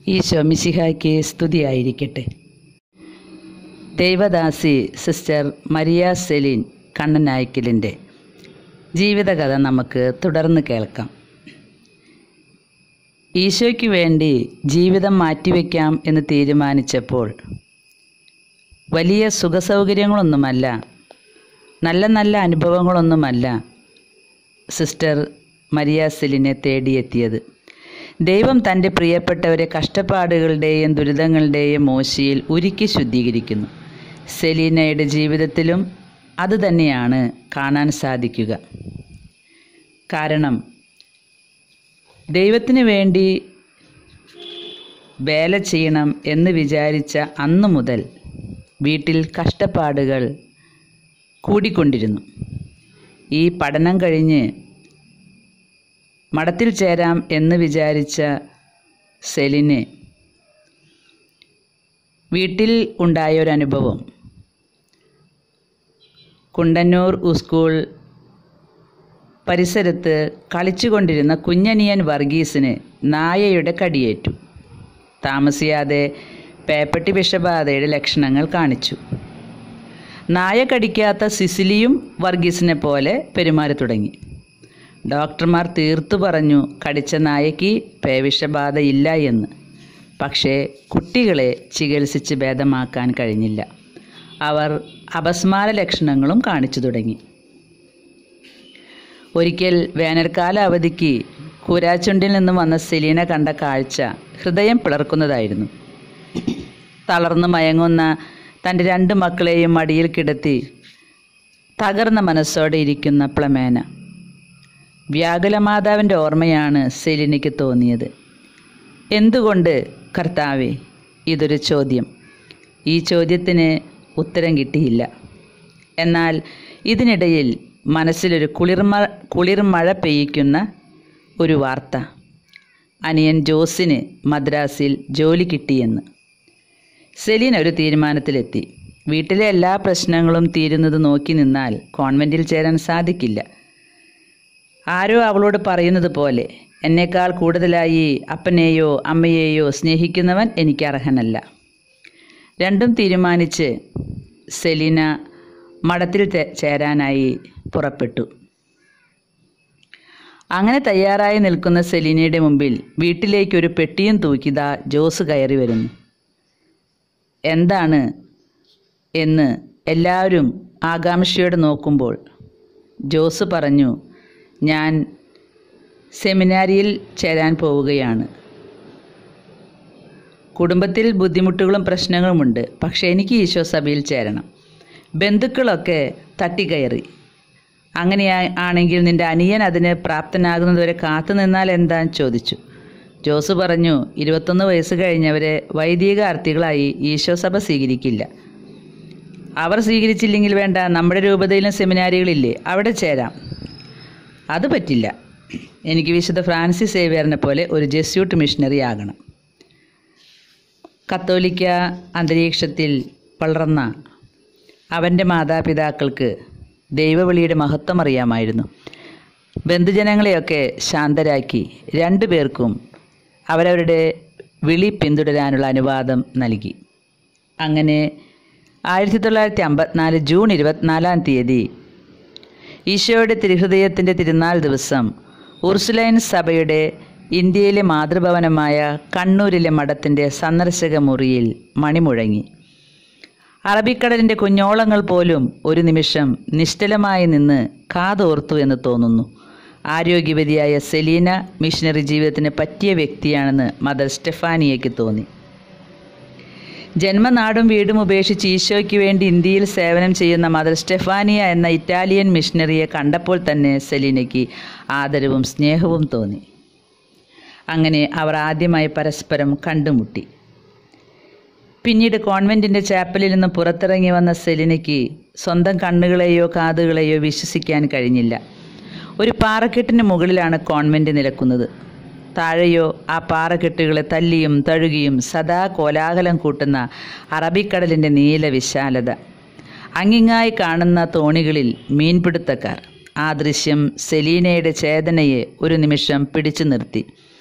ഈശോ മിശിഹായ്ക്ക് സ്തുതിയായിരിക്കട്ടെ ദൈവദാസി സിസ്റ്റർ മരിയ സെലിൻ കണ്ണനായ്ക്കലിൻ്റെ ജീവിതകഥ നമുക്ക് തുടർന്ന് കേൾക്കാം ഈശോയ്ക്ക് വേണ്ടി ജീവിതം മാറ്റിവെക്കാം എന്ന് തീരുമാനിച്ചപ്പോൾ വലിയ സുഖസൗകര്യങ്ങളൊന്നുമല്ല നല്ല നല്ല അനുഭവങ്ങളൊന്നുമല്ല സിസ്റ്റർ മരിയ സെലിനെ തേടിയെത്തിയത് ദൈവം തൻ്റെ പ്രിയപ്പെട്ടവരെ കഷ്ടപ്പാടുകളുടെയും ദുരിതങ്ങളുടെയും മോശിയിൽ ഉരുക്കി ശുദ്ധീകരിക്കുന്നു സെലീനയുടെ ജീവിതത്തിലും അതുതന്നെയാണ് കാണാൻ സാധിക്കുക കാരണം ദൈവത്തിന് വേണ്ടി വേല ചെയ്യണം എന്ന് വിചാരിച്ച അന്നു മുതൽ വീട്ടിൽ കഷ്ടപ്പാടുകൾ കൂടിക്കൊണ്ടിരുന്നു ഈ പഠനം കഴിഞ്ഞ് മഠത്തിൽ ചേരാം എന്ന് വിചാരിച്ച സെലിന് വീട്ടിൽ ഉണ്ടായ ഒരു അനുഭവം കുണ്ടന്നൂർ സ്കൂൾ പരിസരത്ത് കളിച്ചുകൊണ്ടിരുന്ന കുഞ്ഞനിയൻ വർഗീസിന് നായയുടെ കടിയേറ്റു താമസിയാതെ പേപ്പട്ടി വിഷബാധയുടെ ലക്ഷണങ്ങൾ കാണിച്ചു നായ കടിക്കാത്ത സിസിലിയും വർഗീസിനെ പോലെ പെരുമാറി തുടങ്ങി ഡോക്ടർമാർ തീർത്തു പറഞ്ഞു കടിച്ച നായയ്ക്ക് പേവിഷബാധ ഇല്ല എന്ന് പക്ഷേ കുട്ടികളെ ചികിത്സിച്ച് ഭേദമാക്കാൻ കഴിഞ്ഞില്ല അവർ അപസ്മാര ലക്ഷണങ്ങളും കാണിച്ചു തുടങ്ങി ഒരിക്കൽ വേനൽക്കാല അവധിക്ക് കൂരാച്ചുണ്ടിൽ നിന്നും വന്ന സെലീന കണ്ട കാഴ്ച ഹൃദയം പിളർക്കുന്നതായിരുന്നു തളർന്നു മയങ്ങുന്ന തൻ്റെ രണ്ട് മക്കളെയും മടിയിൽ കിടത്തി തകർന്ന മനസ്സോടെ ഇരിക്കുന്ന പ്ലമേന വ്യാകുലമാതാവിൻ്റെ ഓർമ്മയാണ് സെലിനിക്ക് തോന്നിയത് എന്തുകൊണ്ട് കർത്താവെ ഇതൊരു ചോദ്യം ഈ ചോദ്യത്തിന് ഉത്തരം കിട്ടിയില്ല എന്നാൽ ഇതിനിടയിൽ മനസ്സിലൊരു കുളിർമ കുളിർമഴ പെയ്യിക്കുന്ന ഒരു വാർത്ത അനിയൻ ജോസിന് മദ്രാസിൽ ജോലി കിട്ടിയെന്ന് സെലീൻ ഒരു തീരുമാനത്തിലെത്തി വീട്ടിലെ എല്ലാ പ്രശ്നങ്ങളും തീരുന്നത് നോക്കി നിന്നാൽ കോൺവെൻറ്റിൽ ചേരാൻ സാധിക്കില്ല ആരോ അവളോട് പറയുന്നത് പോലെ എന്നേക്കാൾ കൂടുതലായി അപ്പനെയോ അമ്മയെയോ സ്നേഹിക്കുന്നവൻ എനിക്ക് അർഹനല്ല രണ്ടും തീരുമാനിച്ച് സെലീന മഠത്തിൽ ചേരാനായി പുറപ്പെട്ടു അങ്ങനെ തയ്യാറായി നിൽക്കുന്ന സെലീനയുടെ മുമ്പിൽ വീട്ടിലേക്ക് ഒരു പെട്ടിയും തൂക്കിതാ ജോസ് കയറി വരുന്നു എന്താണ് എന്ന് എല്ലാവരും ആകാംക്ഷയോടെ നോക്കുമ്പോൾ ജോസ് പറഞ്ഞു ഞാൻ സെമിനാരിയിൽ ചേരാൻ പോവുകയാണ് കുടുംബത്തിൽ ബുദ്ധിമുട്ടുകളും പ്രശ്നങ്ങളുമുണ്ട് പക്ഷേ എനിക്ക് ഈശോ സഭയിൽ ചേരണം ബന്ധുക്കളൊക്കെ തട്ടിക്കയറി അങ്ങനെ ആണെങ്കിൽ നിന്റെ അനിയൻ അതിന് പ്രാപ്തനാകുന്നതുവരെ കാത്തു നിന്നാൽ എന്താന്ന് ചോദിച്ചു ജോസ് പറഞ്ഞു ഇരുപത്തൊന്ന് വയസ്സ് കഴിഞ്ഞവരെ വൈദികാർത്ഥികളായി ഈശോ സഭ സ്വീകരിക്കില്ല അവർ സ്വീകരിച്ചില്ലെങ്കിൽ വേണ്ട നമ്മുടെ രൂപതയിലും സെമിനാരികളില്ലേ അവിടെ ചേരാം അത് പറ്റില്ല എനിക്ക് വിശുദ്ധ ഫ്രാൻസിസ് സേവിയറിനെ പോലെ ഒരു ജെസ്യൂട്ട് മിഷണറി ആകണം കത്തോലിക്ക അന്തരീക്ഷത്തിൽ വളർന്ന അവൻ്റെ മാതാപിതാക്കൾക്ക് ദൈവവിളിയുടെ മഹത്വം അറിയാമായിരുന്നു ബന്ധുജനങ്ങളെയൊക്കെ ശാന്തരാക്കി രണ്ടു പേർക്കും അവരവരുടെ വിളി പിന്തുടരാനുള്ള അനുവാദം നൽകി അങ്ങനെ ആയിരത്തി തൊള്ളായിരത്തി അമ്പത്തിനാല് ജൂൺ ഇരുപത്തിനാലാം തീയതി ഈശോയുടെ തിരുഹൃദയത്തിൻ്റെ തിരുനാൾ ദിവസം ഉർസുലൈൻ സഭയുടെ ഇന്ത്യയിലെ മാതൃഭവനമായ കണ്ണൂരിലെ മഠത്തിൻ്റെ സന്ദർശക മുറിയിൽ മണിമുഴങ്ങി അറബിക്കടലിൻ്റെ കുഞ്ഞോളങ്ങൾ പോലും ഒരു നിമിഷം നിശ്ചലമായി നിന്ന് കാതോർത്തു എന്ന് തോന്നുന്നു ആരോഗ്യവതിയായ സെലീന മിഷനറി ജീവിതത്തിന് പറ്റിയ വ്യക്തിയാണെന്ന് മദർ സ്റ്റെഫാനിയയ്ക്ക് തോന്നി ജന്മനാടും വീടും ഉപേക്ഷിച്ച് ഈശോയ്ക്ക് വേണ്ടി ഇന്ത്യയിൽ സേവനം ചെയ്യുന്ന മദർ സ്റ്റെഫാനിയ എന്ന ഇറ്റാലിയൻ മിഷനറിയെ കണ്ടപ്പോൾ തന്നെ സെലീനയ്ക്ക് ആദരവും സ്നേഹവും തോന്നി അങ്ങനെ അവർ ആദ്യമായി പരസ്പരം കണ്ടുമുട്ടി പിന്നീട് കോൺവെൻറ്റിൻ്റെ ചാപ്പലിൽ നിന്ന് പുറത്തിറങ്ങി വന്ന സെലിനയ്ക്ക് സ്വന്തം കണ്ണുകളെയോ കാതുകളെയോ വിശ്വസിക്കാൻ കഴിഞ്ഞില്ല ഒരു പാറക്കെട്ടിന് മുകളിലാണ് കോൺവെൻറ്റ് നിലക്കുന്നത് താഴെയോ ആ പാറക്കെട്ടുകളെ തല്ലിയും തഴുകിയും സദാ കോലാഹലം കൂട്ടുന്ന അറബിക്കടലിൻ്റെ നീല വിശാലത അങ്ങിങ്ങായി കാണുന്ന തോണികളിൽ മീൻപിടുത്തക്കാർ ആ ദൃശ്യം സെലീനയുടെ ചേതനയെ ഒരു നിമിഷം പിടിച്ചു നിർത്തി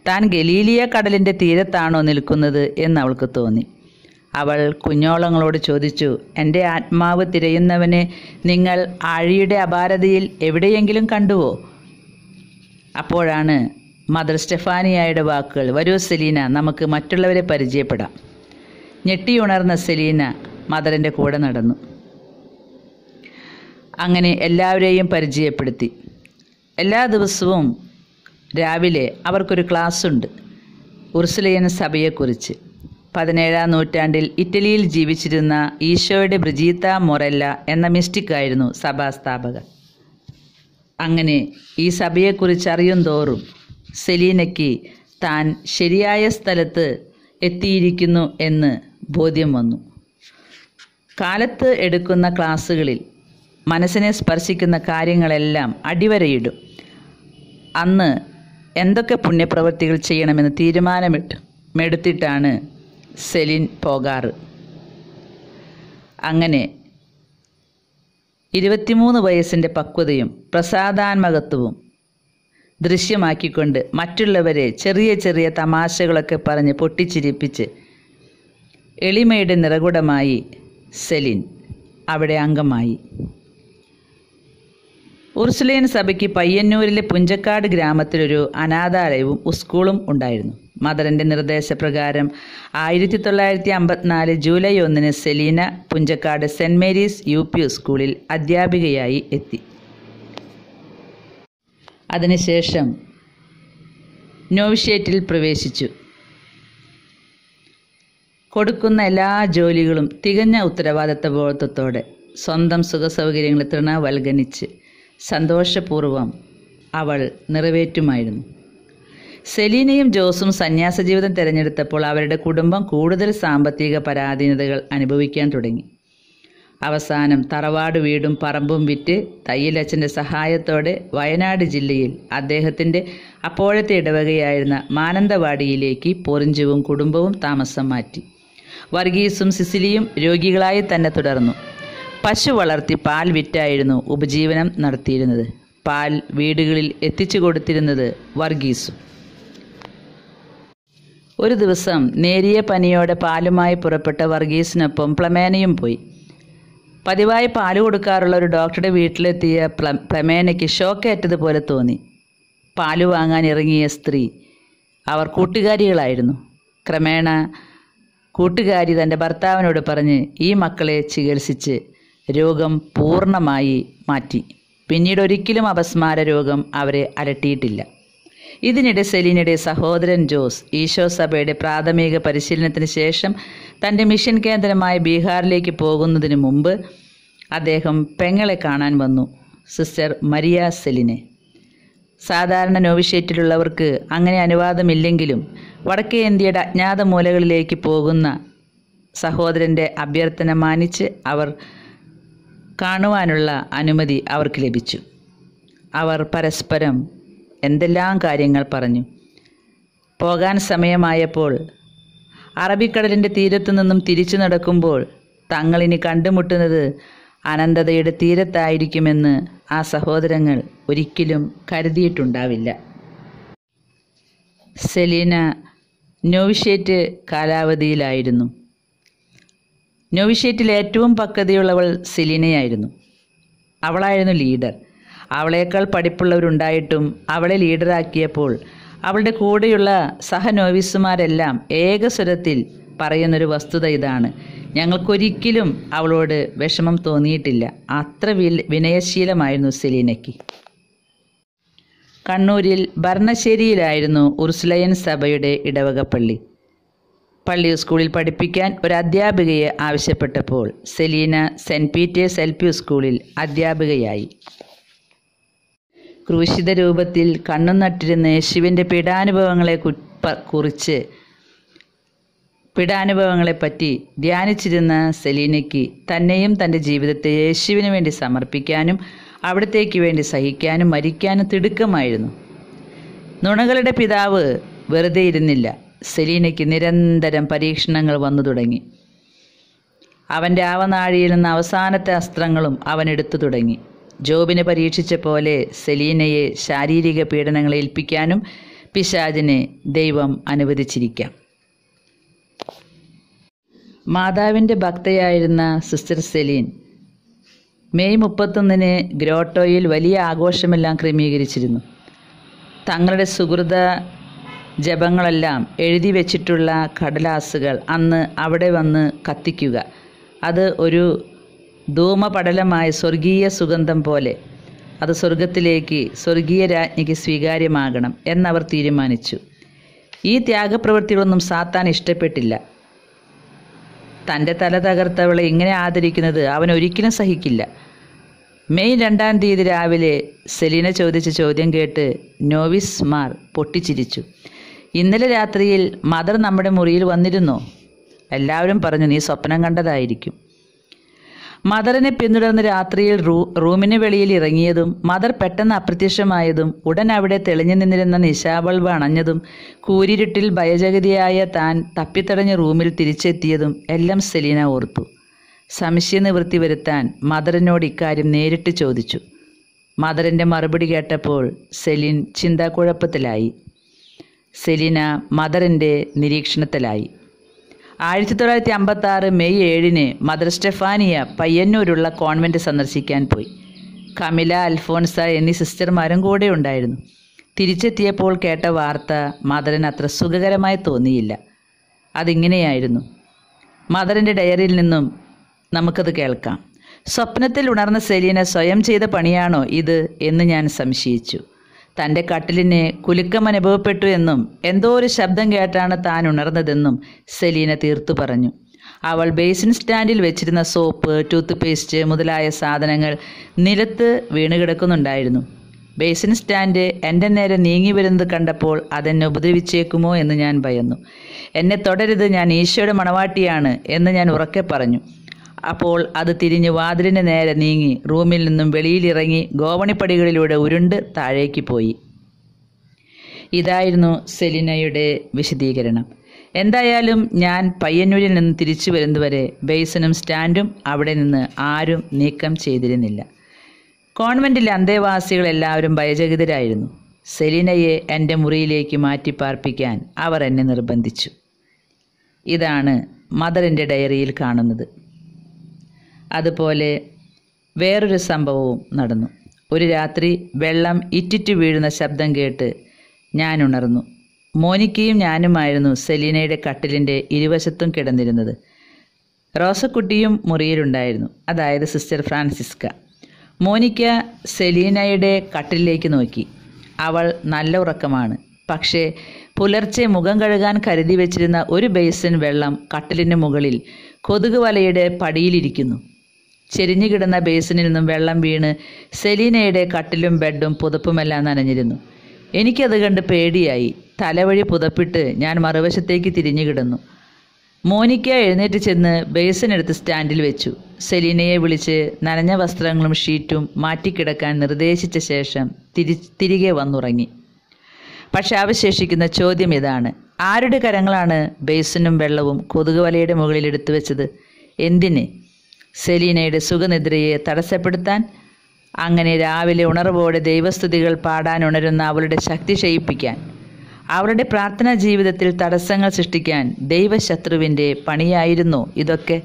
താൻ ഗലീലിയ കടലിൻ്റെ തീരത്താണോ നിൽക്കുന്നത് എന്ന് അവൾക്ക് തോന്നി അവൾ കുഞ്ഞോളങ്ങളോട് ചോദിച്ചു എൻ്റെ ആത്മാവ് തിരയുന്നവനെ നിങ്ങൾ ആഴിയുടെ അപാരതയിൽ എവിടെയെങ്കിലും കണ്ടുവോ അപ്പോഴാണ് മദർ സ്റ്റെഫാനിയായുടെ വാക്കുകൾ വരൂ സെലീന നമുക്ക് മറ്റുള്ളവരെ പരിചയപ്പെടാം ഞെട്ടിയുണർന്ന സെലീന മദറിൻ്റെ കൂടെ നടന്നു അങ്ങനെ എല്ലാവരെയും പരിചയപ്പെടുത്തി എല്ലാ ദിവസവും രാവിലെ അവർക്കൊരു ക്ലാസ്സുണ്ട് ഉർസുലയൻ സഭയെക്കുറിച്ച് പതിനേഴാം നൂറ്റാണ്ടിൽ ഇറ്റലിയിൽ ജീവിച്ചിരുന്ന ഈശോയുടെ ബ്രിജീത്ത മൊറല്ല എന്ന മിസ്റ്റിക്കായിരുന്നു സഭാസ്ഥാപകർ അങ്ങനെ ഈ സഭയെക്കുറിച്ച് അറിയും തോറും സെലീനയ്ക്ക് താൻ ശരിയായ സ്ഥലത്ത് എത്തിയിരിക്കുന്നു എന്ന് ബോധ്യം വന്നു കാലത്ത് എടുക്കുന്ന ക്ലാസ്സുകളിൽ മനസ്സിനെ സ്പർശിക്കുന്ന കാര്യങ്ങളെല്ലാം അടിവരയിടും അന്ന് എന്തൊക്കെ പുണ്യപ്രവൃത്തികൾ ചെയ്യണമെന്ന് തീരുമാനമിട്ട് മെടുത്തിട്ടാണ് സെലിൻ പോകാറ് അങ്ങനെ ഇരുപത്തിമൂന്ന് വയസ്സിൻ്റെ പക്വതയും പ്രസാദാത്മകത്വവും ദൃശ്യമാക്കിക്കൊണ്ട് മറ്റുള്ളവരെ ചെറിയ ചെറിയ തമാശകളൊക്കെ പറഞ്ഞ് പൊട്ടിച്ചിരിപ്പിച്ച് എളിമയുടെ നിറകുടമായി സെലിൻ അവിടെ അംഗമായി ഉർസുലേൻ സഭയ്ക്ക് പയ്യന്നൂരിലെ പുഞ്ചക്കാട് ഗ്രാമത്തിലൊരു അനാഥാലയവും സ്കൂളും ഉണ്ടായിരുന്നു മദറിൻ്റെ നിർദ്ദേശപ്രകാരം ആയിരത്തി തൊള്ളായിരത്തി അമ്പത്തിനാല് ജൂലൈ ഒന്നിന് Celina Punchakkad saint Mary's U P സ്കൂളിൽ അധ്യാപികയായി എത്തി അതിനുശേഷം നോവിഷ്യേറ്റിൽ പ്രവേശിച്ചു കൊടുക്കുന്ന എല്ലാ ജോലികളും തികഞ്ഞ ഉത്തരവാദിത്തബോധത്തോടെ സ്വന്തം സുഖസൗകര്യങ്ങൾ തൃണവൽഗണിച്ച് സന്തോഷപൂർവം അവൾ നിറവേറ്റുമായിരുന്നു സെലീനയും ജോസും സന്യാസ ജീവിതം തിരഞ്ഞെടുത്തപ്പോൾ അവരുടെ കുടുംബം കൂടുതൽ സാമ്പത്തിക പരാധീനതകൾ അനുഭവിക്കാൻ തുടങ്ങി അവസാനം തറവാട് വീടും പറമ്പും വിറ്റ് തയ്യലച്ഛൻ്റെ സഹായത്തോടെ വയനാട് ജില്ലയിൽ അദ്ദേഹത്തിൻ്റെ അപ്പോഴത്തെ ഇടവകയായിരുന്ന മാനന്തവാടിയിലേക്ക് പൊറിഞ്ചുവും കുടുംബവും താമസം മാറ്റി വർഗീസും സിസിലിയും രോഗികളായി തന്നെ തുടർന്നു പശു വളർത്തി പാൽ വിറ്റായിരുന്നു ഉപജീവനം നടത്തിയിരുന്നത് പാൽ വീടുകളിൽ എത്തിച്ചു കൊടുത്തിരുന്നത് വർഗീസും ഒരു ദിവസം നേരിയ പനിയോടെ പാലുമായി പുറപ്പെട്ട വർഗീസിനൊപ്പം പ്ലമേനയും പോയി പതിവായി പാല് കൊടുക്കാറുള്ള ഒരു ഡോക്ടറുടെ വീട്ടിലെത്തിയ പ്ല പ്ലമേനയ്ക്ക് ഷോക്കേറ്റതുപോലെ തോന്നി പാല് വാങ്ങാൻ ഇറങ്ങിയ സ്ത്രീ അവർ കൂട്ടുകാരികളായിരുന്നു ക്രമേണ കൂട്ടുകാരി തൻ്റെ ഭർത്താവിനോട് പറഞ്ഞ് ഈ മക്കളെ ചികിത്സിച്ച് രോഗം പൂർണ്ണമായി മാറ്റി പിന്നീട് ഒരിക്കലും അപസ്മാര രോഗം അവരെ അലട്ടിയിട്ടില്ല ഇതിനിടെ സെലീനയുടെ സഹോദരൻ ജോസ് ഈശോ സഭയുടെ പ്രാഥമിക പരിശീലനത്തിന് ശേഷം തൻ്റെ മിഷൻ കേന്ദ്രമായ ബീഹാറിലേക്ക് പോകുന്നതിന് മുമ്പ് അദ്ദേഹം പെങ്ങളെ കാണാൻ വന്നു സിസ്റ്റർ മരിയ സെലിനെ സാധാരണ നോവിഷേറ്റിലുള്ളവർക്ക് അങ്ങനെ അനുവാദമില്ലെങ്കിലും വടക്കേ ഇന്ത്യയുടെ അജ്ഞാത മൂലകളിലേക്ക് പോകുന്ന സഹോദരൻ്റെ അഭ്യർത്ഥന മാനിച്ച് അവർ കാണുവാനുള്ള അനുമതി അവർക്ക് ലഭിച്ചു അവർ പരസ്പരം എന്തെല്ലാം കാര്യങ്ങൾ പറഞ്ഞു പോകാൻ സമയമായപ്പോൾ അറബിക്കടലിൻ്റെ തീരത്തു നിന്നും തിരിച്ചു നടക്കുമ്പോൾ തങ്ങളിനി കണ്ടുമുട്ടുന്നത് അനന്തതയുടെ തീരത്തായിരിക്കുമെന്ന് ആ സഹോദരങ്ങൾ ഒരിക്കലും കരുതിയിട്ടുണ്ടാവില്ല സെലീന നോവിഷേറ്റ് കാലാവധിയിലായിരുന്നു നോവിഷേറ്റിൽ ഏറ്റവും പക്വതയുള്ളവൾ സെലീനയായിരുന്നു അവളായിരുന്നു ലീഡർ അവളേക്കാൾ പഠിപ്പുള്ളവരുണ്ടായിട്ടും അവളെ ലീഡറാക്കിയപ്പോൾ അവളുടെ കൂടെയുള്ള സഹനോവിസുമാരെല്ലാം ഏകസ്വരത്തിൽ പറയുന്നൊരു വസ്തുത ഇതാണ് ഞങ്ങൾക്കൊരിക്കലും അവളോട് വിഷമം തോന്നിയിട്ടില്ല അത്ര വിൽ- വിനയശീലമായിരുന്നു സെലീനയ്ക്ക് കണ്ണൂരിൽ ഭരണശ്ശേരിയിലായിരുന്നു ഉർസുലയൻ സഭയുടെ ഇടവകപ്പള്ളി പള്ളി സ്കൂളിൽ പഠിപ്പിക്കാൻ ഒരു അധ്യാപികയെ ആവശ്യപ്പെട്ടപ്പോൾ Selina Saint Peter's L P സ്കൂളിൽ അധ്യാപികയായി ക്രൂശിത രൂപത്തിൽ കണ്ണു നട്ടിരുന്ന യേശുവിൻ്റെ പീഡാനുഭവങ്ങളെ കു- പ- കുറിച്ച് പീഡാനുഭവങ്ങളെപ്പറ്റി ധ്യാനിച്ചിരുന്ന സെലീനയ്ക്ക് തന്നെയും തൻ്റെ ജീവിതത്തെ യേശുവിന് വേണ്ടി സമർപ്പിക്കാനും അവിടത്തേക്ക് വേണ്ടി സഹിക്കാനും മരിക്കാനും തിടുക്കമായിരുന്നു നുണകളുടെ പിതാവ് വെറുതെ ഇരുന്നില്ല സെലീനയ്ക്ക് നിരന്തരം പരീക്ഷണങ്ങൾ വന്നു തുടങ്ങി അവൻ്റെ ആവനാഴിയിൽ നിന്ന് അവസാനത്തെ അസ്ത്രങ്ങളും അവൻ എടുത്തു തുടങ്ങി ജോബിനെ പരീക്ഷിച്ച പോലെ സെലീനയെ ശാരീരിക പീഡനങ്ങൾ ഏൽപ്പിക്കാനും പിശാചിനെ ദൈവം അനുവദിച്ചിരിക്കാം മാതാവിൻ്റെ ഭക്തയായിരുന്ന സിസ്റ്റർ സെലീൻ മെയ് മുപ്പത്തൊന്നിന് ഗ്രോട്ടോയിൽ വലിയ ആഘോഷമെല്ലാം ക്രമീകരിച്ചിരുന്നു തങ്ങളുടെ സുഹൃത ജപങ്ങളെല്ലാം എഴുതി വെച്ചിട്ടുള്ള കടലാസുകൾ അന്ന് അവിടെ വന്ന് കത്തിക്കുക അത് ഒരു ധൂമപടലമായ സ്വർഗീയ സുഗന്ധം പോലെ അത് സ്വർഗത്തിലേക്ക് സ്വർഗീയ രാജ്ഞിക്ക് സ്വീകാര്യമാകണം എന്നവർ തീരുമാനിച്ചു ഈ ത്യാഗപ്രവൃത്തികളൊന്നും സാത്താൻ ഇഷ്ടപ്പെട്ടില്ല തൻ്റെ തല തകർത്തവളെ ഇങ്ങനെ ആദരിക്കുന്നത് അവൻ ഒരിക്കലും സഹിക്കില്ല മെയ് രണ്ടാം തീയതി രാവിലെ സെലീന ചോദിച്ച ചോദ്യം കേട്ട് നോവിസ് മാർ പൊട്ടിച്ചിരിച്ചു ഇന്നലെ രാത്രിയിൽ മദർ നമ്മുടെ മുറിയിൽ വന്നിരുന്നോ എല്ലാവരും പറഞ്ഞു നീ സ്വപ്നം കണ്ടതായിരിക്കും മദറിനെ പിന്തുടർന്ന് രാത്രിയിൽ റൂ റൂമിന് വെളിയിൽ ഇറങ്ങിയതും മദർ പെട്ടെന്ന് അപ്രത്യക്ഷമായതും ഉടൻ അവിടെ തെളിഞ്ഞു നിന്നിരുന്ന നിശാബൾബ് അണഞ്ഞതും കൂരിരുട്ടിൽ ഭയജഗതിയായ താൻ തപ്പിത്തടഞ്ഞ റൂമിൽ തിരിച്ചെത്തിയതും എല്ലാം സെലീന ഓർത്തു സംശയനിവൃത്തി വരുത്താൻ മദറിനോട് ഇക്കാര്യം നേരിട്ട് ചോദിച്ചു മദറിൻ്റെ മറുപടി കേട്ടപ്പോൾ സെലിൻ ചിന്താക്കുഴപ്പത്തിലായി സെലീന മദറിൻ്റെ നിരീക്ഷണത്തിലായി ആയിരത്തി തൊള്ളായിരത്തി അമ്പത്തി ആറ് മെയ് ഏഴിന് മദർ സ്റ്റെഫാനിയ പയ്യന്നൂരുള്ള കോൺവെൻറ്റ് സന്ദർശിക്കാൻ പോയി കമില അൽഫോൺസ എന്നീ സിസ്റ്റർമാരും കൂടെ ഉണ്ടായിരുന്നു തിരിച്ചെത്തിയപ്പോൾ കേട്ട വാർത്ത മദറിന് അത്ര സുഖകരമായി തോന്നിയില്ല അതിങ്ങനെയായിരുന്നു മദറിൻ്റെ ഡയറിയിൽ നിന്നും നമുക്കത് കേൾക്കാം സ്വപ്നത്തിൽ ഉണർന്ന സെലീന സ്വയം ചെയ്ത പണിയാണോ ഇത് എന്ന് ഞാൻ സംശയിച്ചു തൻ്റെ കട്ടിലിന് കുലുക്കം അനുഭവപ്പെട്ടു എന്നും എന്തോ ഒരു ശബ്ദം കേട്ടാണ് താൻ ഉണർന്നതെന്നും സെലീന തീർത്തു പറഞ്ഞു അവൾ ബേസിൻ സ്റ്റാൻഡിൽ വെച്ചിരുന്ന സോപ്പ് ടൂത്ത് പേസ്റ്റ് മുതലായ സാധനങ്ങൾ നിലത്ത് വീണ് കിടക്കുന്നുണ്ടായിരുന്നു ബേസിൻ സ്റ്റാൻഡ് എൻ്റെ നേരെ നീങ്ങി വരുന്നത് കണ്ടപ്പോൾ അതെന്നെ ഉപദ്രവിച്ചേക്കുമോ എന്ന് ഞാൻ ഭയന്നു എന്നെ തുടരുത് ഞാൻ ഈശോയുടെ മണവാട്ടിയാണ് എന്ന് ഞാൻ ഉറക്കെ പറഞ്ഞു അപ്പോൾ അത് തിരിഞ്ഞ് വാതിലിന് നേരെ നീങ്ങി റൂമിൽ നിന്നും വെളിയിലിറങ്ങി ഗോവണിപ്പടികളിലൂടെ ഉരുണ്ട് താഴേക്ക് പോയി ഇതായിരുന്നു സെലിനയുടെ വിശദീകരണം എന്തായാലും ഞാൻ പയ്യന്നൂരിൽ നിന്ന് തിരിച്ചു വരുന്നതുവരെ ബേസനും സ്റ്റാൻഡും അവിടെ നിന്ന് ആരും നീക്കം ചെയ്തിരുന്നില്ല കോൺവെൻറ്റിലെ അന്തേവാസികളെല്ലാവരും ഭയചകിതരായിരുന്നു സെലീനയെ എൻ്റെ മുറിയിലേക്ക് മാറ്റി പാർപ്പിക്കാൻ അവർ എന്നെ നിർബന്ധിച്ചു ഇതാണ് മദറിൻ്റെ ഡയറിയിൽ കാണുന്നത് അതുപോലെ വേറൊരു സംഭവവും നടന്നു ഒരു രാത്രി വെള്ളം ഇറ്റിറ്റു വീഴുന്ന ശബ്ദം കേട്ട് ഞാൻ ഉണർന്നു മോനിക്കയും ഞാനുമായിരുന്നു സെലീനയുടെ കട്ടിലിൻ്റെ ഇരുവശത്തും കിടന്നിരുന്നത് റോസക്കുട്ടിയും മുറിയിലുണ്ടായിരുന്നു അതായത് സിസ്റ്റർ ഫ്രാൻസിസ്ക മോനിക്ക സെലീനയുടെ കട്ടിലേക്ക് നോക്കി അവൾ നല്ല ഉറക്കമാണ് പക്ഷേ പുലർച്ചെ മുഖം കഴുകാൻ കരുതി വെച്ചിരുന്ന ഒരു ബേസിൻ വെള്ളം കട്ടിലിന് മുകളിൽ കൊതുക് വലയുടെ പടിയിലിരിക്കുന്നു ചെരിഞ്ഞു കിടന്ന ബേസിനിൽ നിന്നും വെള്ളം വീണ് സെലീനയുടെ കട്ടിലും ബെഡും പുതപ്പുമെല്ലാം നനഞ്ഞിരുന്നു എനിക്കത് കണ്ട് പേടിയായി തലവഴി പുതപ്പിട്ട് ഞാൻ മറുവശത്തേക്ക് തിരിഞ്ഞു കിടന്നു മോനിക്ക എഴുന്നേറ്റ് ചെന്ന് ബേസിനെടുത്ത് സ്റ്റാൻഡിൽ വെച്ചു സെലീനയെ വിളിച്ച് നനഞ്ഞ വസ്ത്രങ്ങളും ഷീറ്റും മാറ്റിക്കിടക്കാൻ നിർദ്ദേശിച്ച ശേഷം തിരി തിരികെ വന്നുറങ്ങി പക്ഷെ അവശേഷിക്കുന്ന ചോദ്യം ഇതാണ് ആരുടെ കരങ്ങളാണ് ബേസിനും വെള്ളവും കൊതുക് വലയുടെ മുകളിൽ എടുത്തു വെച്ചത് എന്തിന് സെലീനയുടെ സുഖനിദ്രയെ തടസ്സപ്പെടുത്താൻ അങ്ങനെ രാവിലെ ഉണർവോടെ ദൈവസ്തുതികൾ പാടാൻ ഉണരുന്ന അവളുടെ ശക്തി ക്ഷയിപ്പിക്കാൻ അവളുടെ പ്രാർത്ഥനാ ജീവിതത്തിൽ തടസ്സങ്ങൾ സൃഷ്ടിക്കാൻ ദൈവശത്രുവിൻ്റെ പണിയായിരുന്നോ ഇതൊക്കെ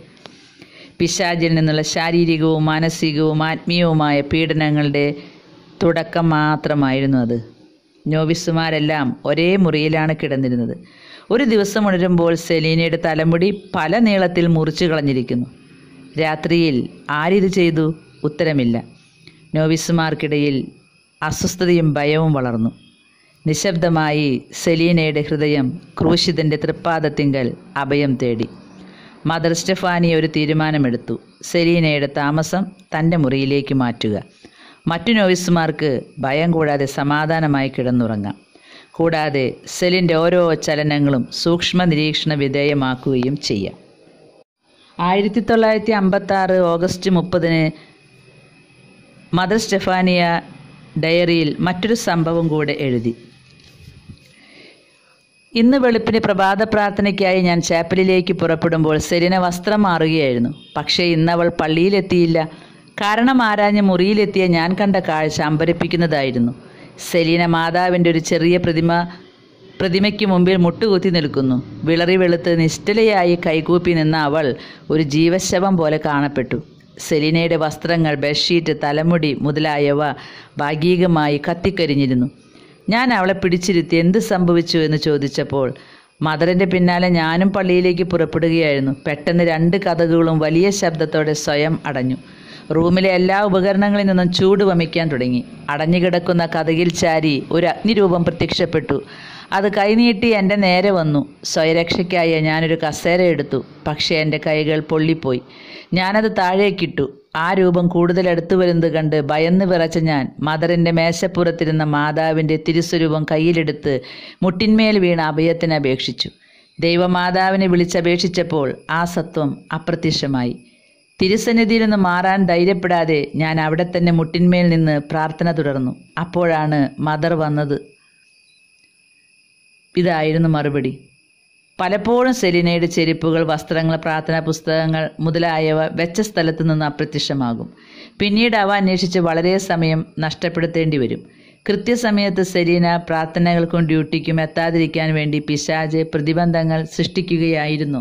പിശാചിൽ നിന്നുള്ള ശാരീരികവും മാനസികവും ആത്മീയവുമായ പീഡനങ്ങളുടെ തുടക്കം മാത്രമായിരുന്നു അത് നോവിസുമാരെല്ലാം ഒരേ മുറിയിലാണ് കിടന്നിരുന്നത് ഒരു ദിവസം ഉണരുമ്പോൾ സെലീനയുടെ തലമുടി പല നീളത്തിൽ മുറിച്ചു കളഞ്ഞിരിക്കുന്നു രാത്രിയിൽ ആരിത് ചെയ്തു ഉത്തരമില്ല നോവിസുമാർക്കിടയിൽ അസ്വസ്ഥതയും ഭയവും വളർന്നു നിശബ്ദമായി സെലീനയുടെ ഹൃദയം ക്രൂശിതൻ്റെ തൃപ്പാദത്തിങ്കൽ അഭയം തേടി മദർ സ്റ്റെഫാനി ഒരു തീരുമാനമെടുത്തു സെലീനയുടെ താമസം തൻ്റെ മുറിയിലേക്ക് മാറ്റുക മറ്റു നോവിസുമാർക്ക് ഭയം കൂടാതെ സമാധാനമായി കിടന്നുറങ്ങാം കൂടാതെ സെലിൻ്റെ ഓരോ ചലനങ്ങളും സൂക്ഷ്മ നിരീക്ഷണ വിധേയമാക്കുകയും ചെയ്യാം ആയിരത്തി തൊള്ളായിരത്തി അമ്പത്തി ആറ് ഓഗസ്റ്റ് മുപ്പതിന് മദർ സ്റ്റെഫാനിയ ഡയറിയിൽ മറ്റൊരു സംഭവം കൂടെ എഴുതി ഇന്ന് വെളുപ്പിന് പ്രഭാത പ്രാർത്ഥനയ്ക്കായി ഞാൻ ചാപ്പലിലേക്ക് പുറപ്പെടുമ്പോൾ സെലിന വസ്ത്രം മാറുകയായിരുന്നു പക്ഷേ ഇന്ന് അവൾ പള്ളിയിലെത്തിയില്ല കാരണം ആരാഞ്ഞ് മുറിയിലെത്തിയ ഞാൻ കണ്ട കാഴ്ച അമ്പരപ്പിക്കുന്നതായിരുന്നു സെലീന മാതാവിൻ്റെ ഒരു ചെറിയ പ്രതിമ പ്രതിമയ്ക്ക് മുമ്പിൽ മുട്ടുകുത്തി നിൽക്കുന്നു വിളറി വെളുത്ത് നിശ്ചലയായി കൈകൂപ്പി നിന്ന അവൾ ഒരു ജീവശവം പോലെ കാണപ്പെട്ടു സെലീനയുടെ വസ്ത്രങ്ങൾ ബെഡ്ഷീറ്റ് തലമുടി മുതലായവ ഭാഗികമായി കത്തിക്കരിഞ്ഞിരുന്നു ഞാൻ അവളെ പിടിച്ചിരുത്തി എന്ത് സംഭവിച്ചു എന്ന് ചോദിച്ചപ്പോൾ മദറിൻ്റെ പിന്നാലെ ഞാനും പള്ളിയിലേക്ക് പുറപ്പെടുകയായിരുന്നു പെട്ടെന്ന് രണ്ട് കഥകളും വലിയ ശബ്ദത്തോടെ സ്വയം അടഞ്ഞു റൂമിലെ എല്ലാ ഉപകരണങ്ങളിൽ നിന്നും ചൂട് വമിക്കാൻ തുടങ്ങി അടഞ്ഞുകിടക്കുന്ന കഥകിൽ ചാരി ഒരു അഗ്നിരൂപം പ്രത്യക്ഷപ്പെട്ടു അത് കൈനീട്ടി എൻ്റെ നേരെ വന്നു സ്വയരക്ഷയ്ക്കായി ഞാനൊരു കസേര എടുത്തു പക്ഷേ എൻ്റെ കൈകൾ പൊള്ളിപ്പോയി ഞാനത് താഴേക്കിട്ടു ആ രൂപം കൂടുതൽ അടുത്തു വരുന്നത് കണ്ട് ഭയന്ന് വിറച്ച ഞാൻ മദറിൻ്റെ മേശപ്പുറത്തിരുന്ന മാതാവിൻ്റെ തിരുസ്വരൂപം കയ്യിലെടുത്ത് മുട്ടിന്മേൽ വീണ അഭയത്തിന് അപേക്ഷിച്ചു ദൈവമാതാവിനെ വിളിച്ചപേക്ഷിച്ചപ്പോൾ ആ സത്വം അപ്രത്യക്ഷമായി തിരുസന്നിധിയിൽ നിന്ന് മാറാൻ ധൈര്യപ്പെടാതെ ഞാൻ അവിടെ തന്നെ മുട്ടിന്മേൽ നിന്ന് പ്രാർത്ഥന തുടർന്നു അപ്പോഴാണ് മദർ വന്നത് ഇതായിരുന്നു മറുപടി പലപ്പോഴും സെലിനയുടെ ചെരുപ്പുകൾ വസ്ത്രങ്ങൾ പ്രാർത്ഥനാ പുസ്തകങ്ങൾ മുതലായവ വെച്ച സ്ഥലത്തു നിന്ന് അപ്രത്യക്ഷമാകും പിന്നീട് അവ അന്വേഷിച്ച് വളരെ സമയം നഷ്ടപ്പെടുത്തേണ്ടി വരും കൃത്യസമയത്ത് സെലീന പ്രാർത്ഥനകൾക്കും ഡ്യൂട്ടിക്കും എത്താതിരിക്കാൻ വേണ്ടി പിശാജ് പ്രതിബന്ധങ്ങൾ സൃഷ്ടിക്കുകയായിരുന്നു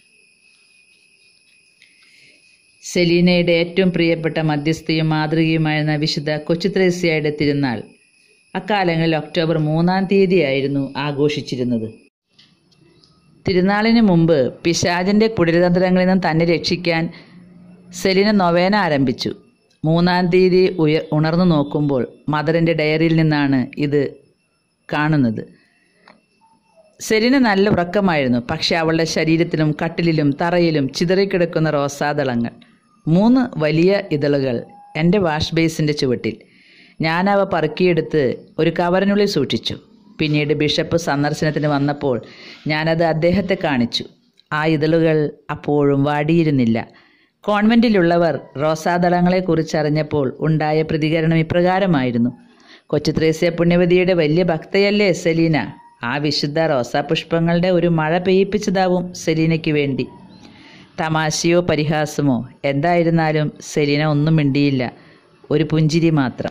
സെലീനയുടെ ഏറ്റവും പ്രിയപ്പെട്ട മധ്യസ്ഥയും മാതൃകയുമായിരുന്ന വിശുദ്ധ കൊച്ചുത്രേസ്യയുടെ തിരുനാൾ അക്കാലങ്ങളിൽ ഒക്ടോബർ മൂന്നാം തീയതിയായിരുന്നു ആഘോഷിച്ചിരുന്നത് തിരുനാളിന് മുമ്പ് പിശാചിൻ്റെ കുടിലതന്ത്രങ്ങളിൽ നിന്നും തന്നെ രക്ഷിക്കാൻ സെലിന നൊവേന ആരംഭിച്ചു മൂന്നാം തീയതി ഉയ ഉണർന്നു നോക്കുമ്പോൾ മദറിൻ്റെ ഡയറിയിൽ നിന്നാണ് ഇത് കാണുന്നത് സെലിന് നല്ല ഉറക്കമായിരുന്നു പക്ഷെ അവളുടെ ശരീരത്തിലും കട്ടിലിലും തറയിലും ചിതറിക്കിടക്കുന്ന റോസാദളങ്ങൾ മൂന്ന് വലിയ ഇതളുകൾ എൻ്റെ വാഷ് ബേസിൻ്റെ ചുവട്ടിൽ ഞാനവ പറക്കിയെടുത്ത് ഒരു കവറിനുള്ളിൽ സൂക്ഷിച്ചു പിന്നീട് ബിഷപ്പ് സന്ദർശനത്തിന് വന്നപ്പോൾ ഞാനത് അദ്ദേഹത്തെ കാണിച്ചു ആ ഇതളുകൾ അപ്പോഴും വാടിയിരുന്നില്ല കോൺവെൻറ്റിലുള്ളവർ റോസാദളങ്ങളെക്കുറിച്ച് അറിഞ്ഞപ്പോൾ ഉണ്ടായ പ്രതികരണം ഇപ്രകാരമായിരുന്നു കൊച്ചുത്രേസ്യ പുണ്യവതിയുടെ വലിയ ഭക്തയല്ലേ സെലീന ആ വിശുദ്ധ റോസാപുഷ്പങ്ങളുടെ ഒരു മഴ പെയ്യിപ്പിച്ചതാവും സെലീനയ്ക്ക് വേണ്ടി തമാശയോ പരിഹാസമോ എന്തായിരുന്നാലും സെലീന ഒന്നും മിണ്ടിയില്ല ഒരു പുഞ്ചിരി മാത്രം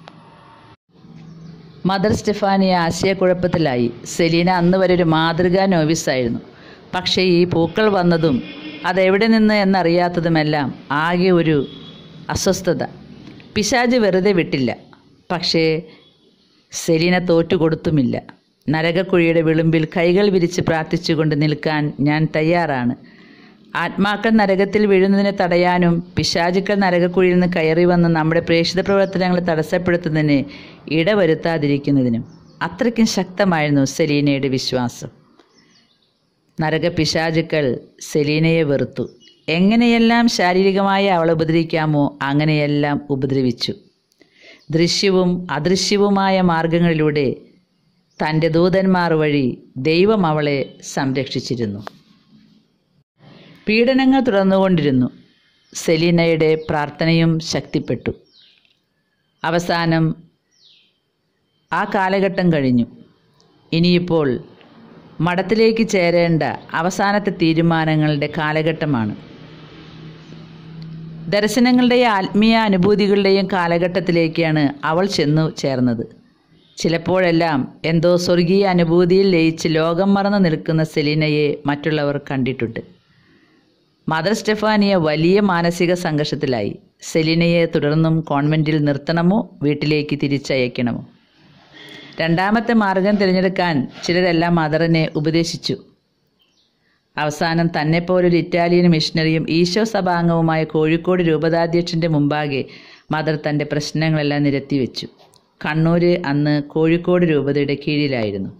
മദർ സ്റ്റെഫാനിയ ആശയക്കുഴപ്പത്തിലായി സെലീന അന്ന് വരെ ഒരു മാതൃകാ നോവിസായിരുന്നു പക്ഷേ ഈ പൂക്കൾ വന്നതും അതെവിടെ നിന്ന് എന്നറിയാത്തതുമെല്ലാം ആകെ ഒരു അസ്വസ്ഥത പിശാജ് വെറുതെ വിട്ടില്ല പക്ഷേ സെലീന തോറ്റുകൊടുത്തുമില്ല നരകക്കുഴിയുടെ വിളുമ്പിൽ കൈകൾ വിരിച്ച് പ്രാർത്ഥിച്ചുകൊണ്ട് നിൽക്കാൻ ഞാൻ തയ്യാറാണ് ആത്മാക്കൾ നരകത്തിൽ വീഴുന്നതിനെ തടയാനും പിശാചുക്കൾ നരകക്കുഴിയിൽ നിന്ന് കയറി വന്ന് നമ്മുടെ പ്രേക്ഷിത പ്രവർത്തനങ്ങളെ തടസ്സപ്പെടുത്തുന്നതിന് ഇടവരുത്താതിരിക്കുന്നതിനും അത്രയ്ക്കും ശക്തമായിരുന്നു സെലീനയുടെ വിശ്വാസം നരക പിശാചുക്കൾ സെലീനയെ വെറുത്തു എങ്ങനെയെല്ലാം ശാരീരികമായി അവളെ ഉപദ്രവിക്കാമോ അങ്ങനെയെല്ലാം ഉപദ്രവിച്ചു ദൃശ്യവും അദൃശ്യവുമായ മാർഗങ്ങളിലൂടെ തൻ്റെ ദൂതന്മാർ വഴി ദൈവം അവളെ സംരക്ഷിച്ചിരുന്നു പീഡനങ്ങൾ തുടർന്നുകൊണ്ടിരുന്നു സെലീനയുടെ പ്രാർത്ഥനയും ശക്തിപ്പെട്ടു അവസാനം ആ കാലഘട്ടം കഴിഞ്ഞു ഇനിയിപ്പോൾ മഠത്തിലേക്ക് ചേരേണ്ട അവസാനത്തെ തീരുമാനങ്ങളുടെ കാലഘട്ടമാണ് ദർശനങ്ങളുടെയും ആത്മീയ അനുഭൂതികളുടെയും കാലഘട്ടത്തിലേക്കാണ് അവൾ ചെന്നു ചേർന്നത് ചിലപ്പോഴെല്ലാം എന്തോ സ്വർഗീയ അനുഭൂതിയിൽ ലയിച്ച് ലോകം മറന്നു നിൽക്കുന്ന സെലീനയെ മറ്റുള്ളവർ കണ്ടിട്ടുണ്ട് മദർ സ്റ്റെഫാനിയ വലിയ മാനസിക സംഘർഷത്തിലായി സെലീനയെ തുടർന്നും കോൺവെൻറ്റിൽ നിർത്തണമോ വീട്ടിലേക്ക് തിരിച്ചയക്കണമോ രണ്ടാമത്തെ മാർഗം തിരഞ്ഞെടുക്കാൻ ചിലരെല്ലാം മദറിനെ ഉപദേശിച്ചു അവസാനം തന്നെപ്പോലൊരു ഇറ്റാലിയൻ മിഷണറിയും ഈശോ സഭാംഗവുമായ കോഴിക്കോട് രൂപതാധ്യക്ഷൻ്റെ മുമ്പാകെ മദർ തൻ്റെ പ്രശ്നങ്ങളെല്ലാം നിരത്തിവെച്ചു കണ്ണൂര് അന്ന് കോഴിക്കോട് രൂപതയുടെ കീഴിലായിരുന്നു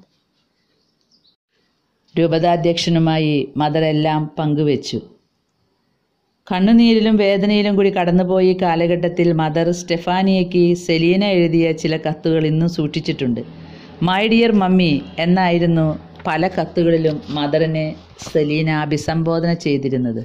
രൂപതാധ്യക്ഷനുമായി മദർ എല്ലാം പങ്കുവെച്ചു കണ്ണുനീരിലും വേദനയിലും കൂടി കടന്നുപോയ ഈ കാലഘട്ടത്തിൽ മദർ സ്റ്റെഫാനിയയ്ക്ക് സെലീന എഴുതിയ ചില കത്തുകൾ ഇന്നും സൂക്ഷിച്ചിട്ടുണ്ട് മൈ ഡിയർ മമ്മി എന്നായിരുന്നു പല കത്തുകളിലും മദറിനെ സെലീന അഭിസംബോധന ചെയ്തിരുന്നത്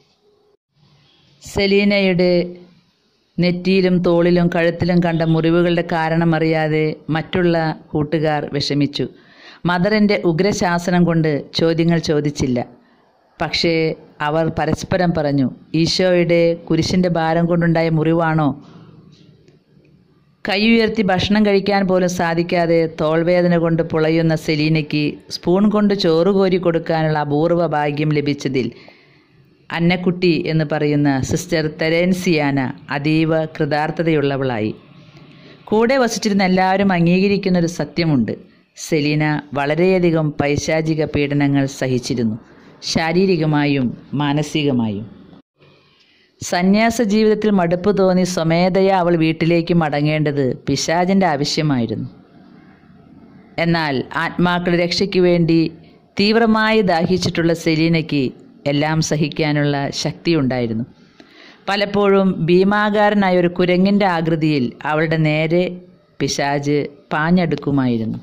സെലീനയുടെ നെറ്റിയിലും തോളിലും കഴുത്തിലും കണ്ട മുറിവുകളുടെ കാരണമറിയാതെ മറ്റുള്ള കൂട്ടുകാർ വിഷമിച്ചു മദറിൻ്റെ ഉഗ്രശാസനം കൊണ്ട് ചോദ്യങ്ങൾ ചോദിച്ചില്ല പക്ഷേ അവർ പരസ്പരം പറഞ്ഞു ഈശോയുടെ കുരിശിൻ്റെ ഭാരം കൊണ്ടുണ്ടായ മുറിവാണോ കൈ ഉയർത്തി ഭക്ഷണം കഴിക്കാൻ പോലും സാധിക്കാതെ തോൾവേദന കൊണ്ട് പുളയുന്ന സെലീനയ്ക്ക് സ്പൂൺ കൊണ്ട് ചോറ് കോരി കൊടുക്കാനുള്ള അപൂർവ ഭാഗ്യം ലഭിച്ചതിൽ അന്നക്കുട്ടി എന്ന് പറയുന്ന സിസ്റ്റർ തെരേൻസിയാന അതീവ കൃതാർത്ഥതയുള്ളവളായി കൂടെ വസിച്ചിരുന്ന എല്ലാവരും അംഗീകരിക്കുന്ന ഒരു സത്യമുണ്ട് സെലീന വളരെയധികം പൈശാചിക പീഡനങ്ങൾ സഹിച്ചിരുന്നു ശാരീരികമായും മാനസികമായും സന്യാസ ജീവിതത്തിൽ മടുപ്പ് തോന്നി സ്വമേധയാ അവൾ വീട്ടിലേക്ക് മടങ്ങേണ്ടത് പിശാചിൻ്റെ ആവശ്യമായിരുന്നു എന്നാൽ ആത്മാക്കളുടെ രക്ഷയ്ക്ക് വേണ്ടി തീവ്രമായി ദാഹിച്ചിട്ടുള്ള സെലീനയ്ക്ക് എല്ലാം സഹിക്കാനുള്ള ശക്തിയുണ്ടായിരുന്നു പലപ്പോഴും ഭീമാകാരനായ ഒരു കുരങ്ങിൻ്റെ ആകൃതിയിൽ അവളുടെ നേരെ പിശാജ് പാഞ്ഞെടുക്കുമായിരുന്നു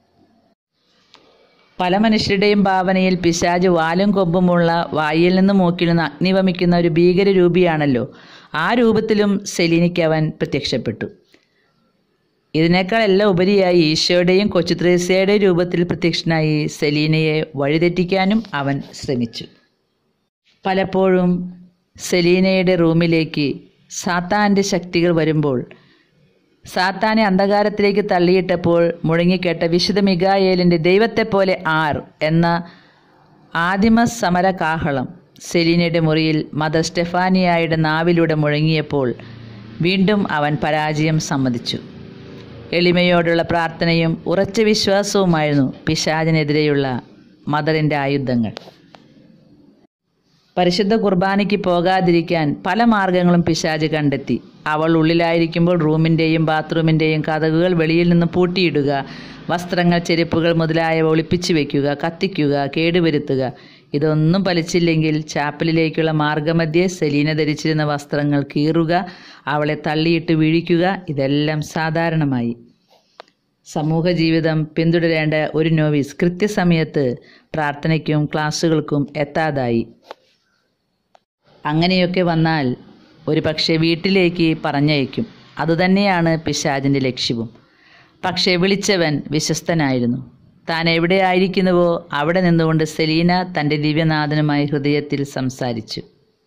പല മനുഷ്യരുടെയും ഭാവനയിൽ പിശാജ് വാലും കൊമ്പുമുള്ള വായിൽ നിന്ന് മൂക്കിൽ നിന്ന് അഗ്നി വമിക്കുന്ന ഒരു ഭീകര രൂപിയാണല്ലോ ആ രൂപത്തിലും സെലീനയ്ക്ക് അവൻ പ്രത്യക്ഷപ്പെട്ടു ഇതിനേക്കാൾ എല്ലാം ഉപരിയായി ഈശോയുടെയും കൊച്ചു ത്രേസ്യയുടെയും രൂപത്തിൽ പ്രത്യക്ഷനായി സെലീനയെ വഴിതെറ്റിക്കാനും അവൻ ശ്രമിച്ചു പലപ്പോഴും സെലീനയുടെ റൂമിലേക്ക് സാത്താൻ്റെ ശക്തികൾ വരുമ്പോൾ സാത്താനെ അന്ധകാരത്തിലേക്ക് തള്ളിയിട്ടപ്പോൾ മുഴങ്ങിക്കേട്ട വിശുദ്ധ മിഗായേലിൻ്റെ ദൈവത്തെപ്പോലെ ആർ എന്ന ആദിമ സമര കാഹളം സെലീനയുടെ മുറിയിൽ മദർ സ്റ്റെഫാനിയായുടെ നാവിലൂടെ മുഴങ്ങിയപ്പോൾ വീണ്ടും അവൻ പരാജയം സമ്മതിച്ചു എളിമയോടുള്ള പ്രാർത്ഥനയും ഉറച്ച വിശ്വാസവുമായിരുന്നു പിശാചിനെതിരെയുള്ള മദറിൻ്റെ ആയുധങ്ങൾ പരിശുദ്ധ കുർബാനയ്ക്ക് പോകാതിരിക്കാൻ പല മാർഗങ്ങളും പിശാജ് കണ്ടെത്തി അവൾ ഉള്ളിലായിരിക്കുമ്പോൾ റൂമിൻ്റെയും ബാത്റൂമിൻ്റെയും കഥകുകൾ വെളിയിൽ നിന്ന് പൂട്ടിയിടുക വസ്ത്രങ്ങൾ ചെരുപ്പുകൾ മുതലായവ ഒളിപ്പിച്ചു വയ്ക്കുക കത്തിക്കുക കേടുവരുത്തുക ഇതൊന്നും ഫലിച്ചില്ലെങ്കിൽ ചാപ്പലിലേക്കുള്ള മാർഗമധ്യേ സെലീന ധരിച്ചിരുന്ന വസ്ത്രങ്ങൾ കീറുക അവളെ തള്ളിയിട്ട് വീഴിക്കുക ഇതെല്ലാം സാധാരണമായി സമൂഹ ജീവിതം പിന്തുടരേണ്ട ഒരു നോവീസ് കൃത്യസമയത്ത് പ്രാർത്ഥനയ്ക്കും ക്ലാസ്സുകൾക്കും എത്താതായി അങ്ങനെയൊക്കെ വന്നാൽ ഒരു പക്ഷേ വീട്ടിലേക്ക് പറഞ്ഞയക്കും അതുതന്നെയാണ് പിശാചിൻ്റെ ലക്ഷ്യവും പക്ഷേ വിളിച്ചവൻ വിശ്വസ്തനായിരുന്നു താൻ എവിടെയായിരിക്കുന്നുവോ അവിടെ നിന്നുകൊണ്ട് സെലീന തൻ്റെ ദിവ്യനാഥനുമായി ഹൃദയത്തിൽ സംസാരിച്ചു